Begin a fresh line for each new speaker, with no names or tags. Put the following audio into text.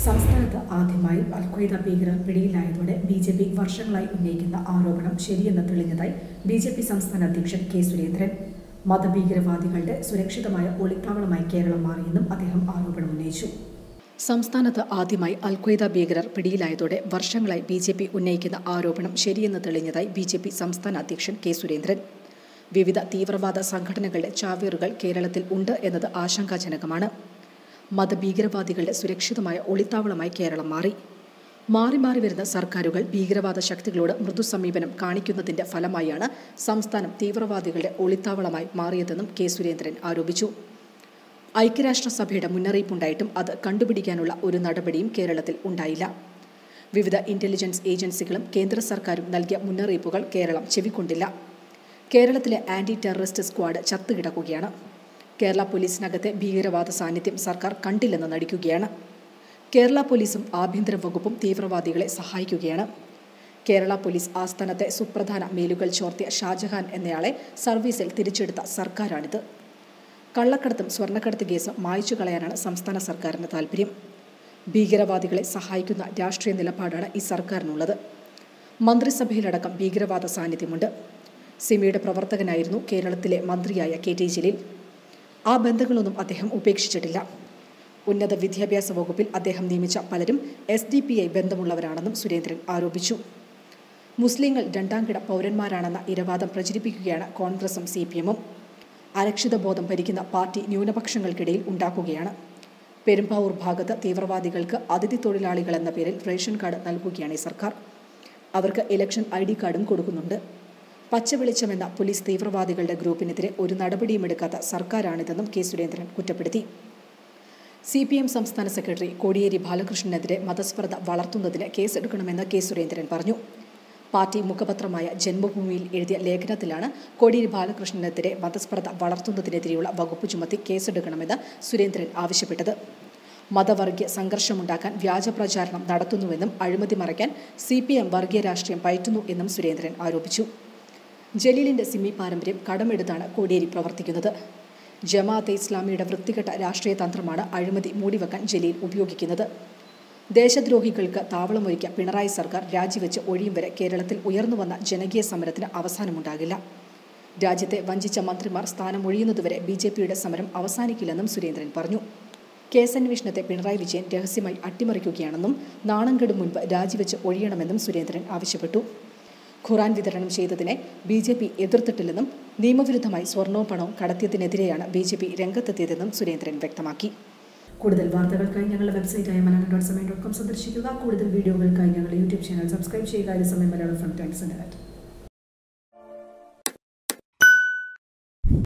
സംസ്ഥാനത്ത് ആദ്യമായി അൽഖ്വയ്ദ ഭീകരർ പിടിയിലായതോടെ ബി ജെ പി വർഷങ്ങളായി ഉന്നയിക്കുന്ന ആരോപണം ശരിയെന്ന് തെളിഞ്ഞതായി ബി ജെ പി സംസ്ഥാന അധ്യക്ഷൻ കെ സുരേന്ദ്രൻ മതഭീകരവാദികളുടെ സുരക്ഷിതമായ ഒളിത്താവളമായി കേരളം മാറിയെന്നും അദ്ദേഹം ആരോപണം ഉന്നയിച്ചു സംസ്ഥാനത്ത് ആദ്യമായി അൽഖ്വയ്ദ ഭീകരർ പിടിയിലായതോടെ വർഷങ്ങളായി ബി ജെ പി ഉന്നയിക്കുന്ന ആരോപണം ശരിയെന്ന് തെളിഞ്ഞതായി ബി ജെ പി സംസ്ഥാന അധ്യക്ഷൻ കെ സുരേന്ദ്രൻ വിവിധ തീവ്രവാദ സംഘടനകളുടെ ചാവേറുകൾ കേരളത്തിൽ ഉണ്ട് എന്നത് ആശങ്കാജനകമാണ് മതഭീകരവാദികളുടെ സുരക്ഷിതമായ ഒളിത്താവളമായി കേരളം മാറി മാറി മാറി വരുന്ന സർക്കാരുകൾ ഭീകരവാദ ശക്തികളോട് മൃദു സമീപനം കാണിക്കുന്നതിന്റെ ഫലമായാണ് സംസ്ഥാനം തീവ്രവാദികളുടെ ഒളിത്താവളമായി മാറിയതെന്നും കെ സുരേന്ദ്രൻ ആരോപിച്ചു ഐക്യരാഷ്ട്രസഭയുടെ മുന്നറിയിപ്പുണ്ടായിട്ടും അത് കണ്ടുപിടിക്കാനുള്ള ഒരു നടപടിയും കേരളത്തിൽ ഉണ്ടായില്ല വിവിധ ഇന്റലിജൻസ് ഏജൻസികളും കേന്ദ്ര സർക്കാരും നൽകിയ മുന്നറിയിപ്പുകൾ കേരളം ചെവിക്കൊണ്ടില്ല കേരളത്തിലെ ആന്റി ടെററിസ്റ്റ് സ്ക്വാഡ് ചത്തുകിടക്കുകയാണ് കേരള പോലീസിനകത്തെ ഭീകരവാദ സാന്നിധ്യം സർക്കാർ കണ്ടില്ലെന്ന് നടിക്കുകയാണ് കേരള പോലീസും ആഭ്യന്തര വകുപ്പും തീവ്രവാദികളെ സഹായിക്കുകയാണ് കേരള പോലീസ് ആസ്ഥാനത്തെ സുപ്രധാന മേലുകൾ ചോർത്തിയ ഷാജഹാൻ എന്നയാളെ സർവീസിൽ തിരിച്ചെടുത്ത സർക്കാരാണിത് കള്ളക്കടത്തും സ്വർണ്ണക്കടത്ത് കേസും മായ്ച്ചു കളയാനാണ് സംസ്ഥാന സർക്കാരിന് താൽപ്പര്യം ഭീകരവാദികളെ സഹായിക്കുന്ന രാഷ്ട്രീയ നിലപാടാണ് ഈ സർക്കാരിനുള്ളത് മന്ത്രിസഭയിലടക്കം ഭീകരവാദ സാന്നിധ്യമുണ്ട് സിമിയുടെ പ്രവർത്തകനായിരുന്നു കേരളത്തിലെ മന്ത്രിയായ കെ ടി ജലീൽ ആ ബന്ധങ്ങളൊന്നും അദ്ദേഹം ഉപേക്ഷിച്ചിട്ടില്ല ഉന്നത വിദ്യാഭ്യാസ വകുപ്പിൽ അദ്ദേഹം നിയമിച്ച പലരും എസ് ഡി പി ഐ ബന്ധമുള്ളവരാണെന്നും സുരേന്ദ്രൻ ആരോപിച്ചു മുസ്ലിങ്ങൾ രണ്ടാംകിട പൗരന്മാരാണെന്ന ഇരവാദം പ്രചരിപ്പിക്കുകയാണ് കോൺഗ്രസും സി പി എമ്മും അരക്ഷിതബോധം ഭരിക്കുന്ന പാർട്ടി ന്യൂനപക്ഷങ്ങൾക്കിടയിൽ ഉണ്ടാക്കുകയാണ് പെരുമ്പാവൂർ ഭാഗത്ത് തീവ്രവാദികൾക്ക് അതിഥി തൊഴിലാളികൾ എന്ന പേരിൽ റേഷൻ കാർഡ് നൽകുകയാണ് ഈ സർക്കാർ അവർക്ക് ഇലക്ഷൻ ഐ ഡി കാർഡും കൊടുക്കുന്നുണ്ട് പച്ചവെളിച്ചമെന്ന പോലീസ് തീവ്രവാദികളുടെ ഗ്രൂപ്പിനെതിരെ ഒരു നടപടിയും എടുക്കാത്ത സർക്കാരാണിതെന്നും കെ സുരേന്ദ്രൻ കുറ്റപ്പെടുത്തി സി പി എം സംസ്ഥാന സെക്രട്ടറി കോടിയേരി ബാലകൃഷ്ണനെതിരെ മതസ്പർദ്ധ വളർത്തുന്നതിന് കേസെടുക്കണമെന്ന് കെ സുരേന്ദ്രൻ പറഞ്ഞു പാർട്ടി മുഖപത്രമായ ജന്മഭൂമിയിൽ എഴുതിയ ലേഖനത്തിലാണ് കോടിയേരി ബാലകൃഷ്ണനെതിരെ മതസ്പർദ്ധ വളർത്തുന്നതിനെതിരെയുള്ള വകുപ്പ് ചുമത്തി കേസെടുക്കണമെന്ന് സുരേന്ദ്രൻ ആവശ്യപ്പെട്ടത് മതവർഗീയ സംഘർഷമുണ്ടാക്കാൻ വ്യാജ പ്രചാരണം നടത്തുന്നുവെന്നും അഴിമതി മറയ്ക്കാൻ സി പി എം വർഗീയ രാഷ്ട്രീയം പയറ്റുന്നു എന്നും സുരേന്ദ്രൻ ആരോപിച്ചു ജലീലിന്റെ സിമി പാരമ്പര്യം കടമെടുത്താണ് കോടിയേരി പ്രവർത്തിക്കുന്നത് ജമാഅത്തെ ഇസ്ലാമിയുടെ വൃത്തികെട്ട രാഷ്ട്രീയ തന്ത്രമാണ് അഴിമതി മൂടിവെക്കാൻ ജലീൽ ഉപയോഗിക്കുന്നത് ദേശദ്രോഹികൾക്ക് താവളമൊരുക്കിയ പിണറായി സർക്കാർ രാജിവെച്ച് ഒഴിയും വരെ കേരളത്തിൽ ഉയർന്നു വന്ന ജനകീയ സമരത്തിന് അവസാനമുണ്ടാകില്ല രാജ്യത്തെ വഞ്ചിച്ച മന്ത്രിമാർ സ്ഥാനമൊഴിയുന്നതുവരെ ബി ജെ പിയുടെ സമരം അവസാനിക്കില്ലെന്നും സുരേന്ദ്രൻ പറഞ്ഞു കേസന്വേഷണത്തെ പിണറായി വിജയൻ രഹസ്യമായി അട്ടിമറിക്കുകയാണെന്നും നാണം കെടും മുൻപ് രാജിവെച്ച് ഒഴിയണമെന്നും സുരേന്ദ്രൻ ആവശ്യപ്പെട്ടു ഖുറാൻ വിതരണം ചെയ്തതിനെ ബി ജെ പി എതിർത്തിട്ടില്ലെന്നും നിയമവിരുദ്ധമായി സ്വർണവും പണവും കടത്തിയതിനെതിരെയാണ് ബി ജെ പി രംഗത്തെത്തിയതെന്നും സുരേന്ദ്രൻ വ്യക്തമാക്കി കൂടുതൽ വാർത്തകൾക്കായി ഞങ്ങളുടെ വെബ്സൈറ്റായ Malayalam dot Samayam dot com സന്ദർശിക്കുക കൂടുതൽ വീഡിയോകൾക്കായി ഞങ്ങളുടെ യൂട്യൂബ് ചാനൽ സബ്സ്ക്രൈബ് ചെയ്യുക സമയം മലയാളം ഫ്രം ടൈംസ് നെറ്റ്